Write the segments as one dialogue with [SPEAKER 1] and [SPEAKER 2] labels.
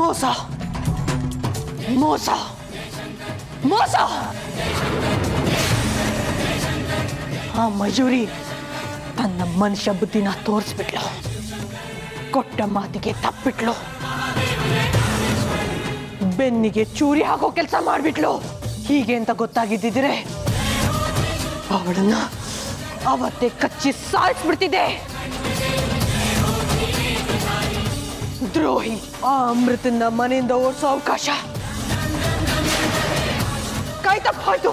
[SPEAKER 1] ಮೋಸ ಮೋಸ ಮೋಸ ಆ ಮಯೂರಿ ತನ್ನ ಮನುಷ್ಯ ಬುದ್ಧಿನ ತೋರಿಸ್ಬಿಟ್ಲು ಕೊಟ್ಟ ಮಾತಿಗೆ ತಪ್ಪಿಟ್ಲು ಬೆನ್ನಿಗೆ ಚೂರಿ ಹಾಕೋ ಕೆಲಸ ಮಾಡ್ಬಿಟ್ಲು ಹೀಗೆ ಅಂತ ಗೊತ್ತಾಗಿದ್ದಿದ್ರೆ ಅವಳನ್ನ ಅವತ್ತೇ ಕಚ್ಚಿ ಸಾಯಿಸ್ಬಿಡ್ತಿದ್ದೆ ದ್ರೋಹಿ ಆ ಅಮೃತನ ಮನೆಯಿಂದ ಓಡಿಸೋ ಅವಕಾಶ ಕೈ ತಪ್ಪ ಹೋಯ್ತು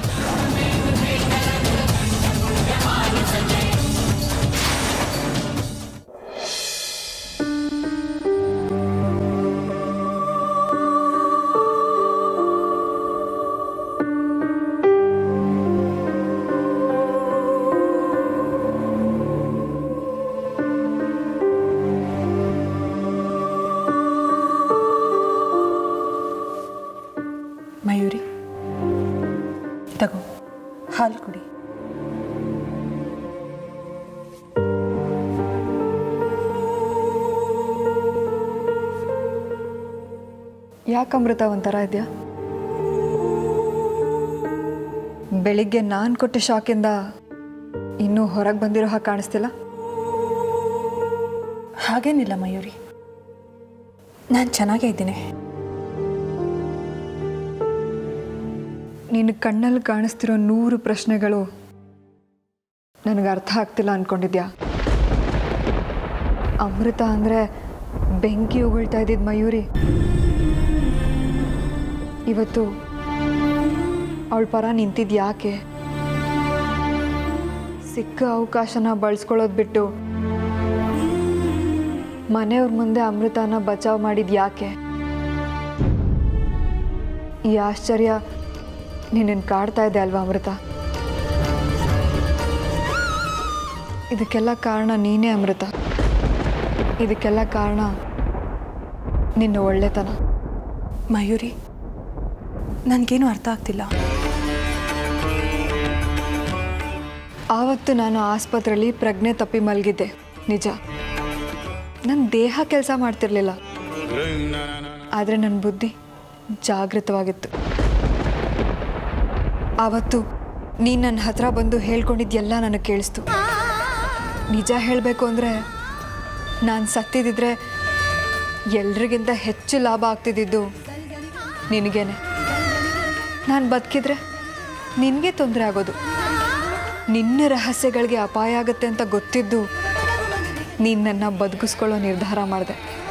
[SPEAKER 2] ಮಯೂರಿ ತಗೋ ಹಾಲು ಕುಡಿ ಯಾಕೆ ಅಮೃತ ಒಂಥರ ಇದೆಯಾ ಬೆಳಿಗ್ಗೆ ನಾನು ಕೊಟ್ಟ ಶಾಕಿಂದ ಇನ್ನೂ ಹೊರಗೆ ಬಂದಿರೋ ಹಾಗೆ ಕಾಣಿಸ್ತಿಲ್ಲ
[SPEAKER 3] ಹಾಗೇನಿಲ್ಲ ಮಯೂರಿ ನಾನು ಚೆನ್ನಾಗೇ ಇದ್ದೀನಿ
[SPEAKER 2] ನಿನ್ನ ಕಣ್ಣಲ್ಲಿ ಕಾಣಿಸ್ತಿರೋ ನೂರು ಪ್ರಶ್ನೆಗಳು ನನಗೆ ಅರ್ಥ ಆಗ್ತಿಲ್ಲ ಅಂದ್ಕೊಂಡಿದ್ಯಾ ಅಮೃತ ಅಂದರೆ ಬೆಂಕಿ ಉಗುಳ್ತಾ ಇದ್ದಿದ್ದು ಮಯೂರಿ ಇವತ್ತು ಅವಳ ಪರ ನಿಂತಿದ್ದು ಯಾಕೆ ಸಿಕ್ಕ ಅವಕಾಶನ ಬಳಸ್ಕೊಳ್ಳೋದು ಬಿಟ್ಟು ಮನೆಯವ್ರ ಮುಂದೆ ಅಮೃತನ ಬಚಾವ್ ಮಾಡಿದ್ದು ಯಾಕೆ ಈ ಆಶ್ಚರ್ಯ ನಿನ್ನನ್ನು ಕಾಡ್ತಾ ಇದೆ ಅಲ್ವಾ ಅಮೃತ ಇದಕ್ಕೆಲ್ಲ ಕಾರಣ ನೀನೇ ಅಮೃತ ಇದಕ್ಕೆಲ್ಲ ಕಾರಣ ನಿನ್ನ ಒಳ್ಳೆತನ
[SPEAKER 3] ಮಯೂರಿ ನನಗೇನು ಅರ್ಥ ಆಗ್ತಿಲ್ಲ
[SPEAKER 2] ಆವತ್ತು ನಾನು ಆಸ್ಪತ್ರೆಯಲ್ಲಿ ಪ್ರಜ್ಞೆ ತಪ್ಪಿ ಮಲಗಿದ್ದೆ ನಿಜ ನನ್ನ ದೇಹ ಕೆಲಸ ಮಾಡ್ತಿರ್ಲಿಲ್ಲ ಆದರೆ ನನ್ನ ಬುದ್ಧಿ ಜಾಗೃತವಾಗಿತ್ತು ಆವತ್ತು ನೀನು ನನ್ನ ಹತ್ರ ಬಂದು ಹೇಳ್ಕೊಂಡಿದ್ದೆಲ್ಲ ನನಗೆ ಕೇಳಿಸ್ತು ನಿಜ ಹೇಳಬೇಕು ಅಂದರೆ ನಾನು ಸತ್ತಿದ್ದಿದ್ರೆ ಎಲ್ರಿಗಿಂತ ಹೆಚ್ಚು ಲಾಭ ಆಗ್ತಿದ್ದಿದ್ದು ನಿನಗೇನೆ ನಾನು ಬದುಕಿದ್ರೆ ನಿನಗೆ ತೊಂದರೆ ಆಗೋದು ನಿನ್ನ ರಹಸ್ಯಗಳಿಗೆ ಅಪಾಯ ಆಗುತ್ತೆ ಅಂತ ಗೊತ್ತಿದ್ದು ನೀನು ನನ್ನ ಬದುಕಿಸ್ಕೊಳ್ಳೋ ನಿರ್ಧಾರ ಮಾಡಿದೆ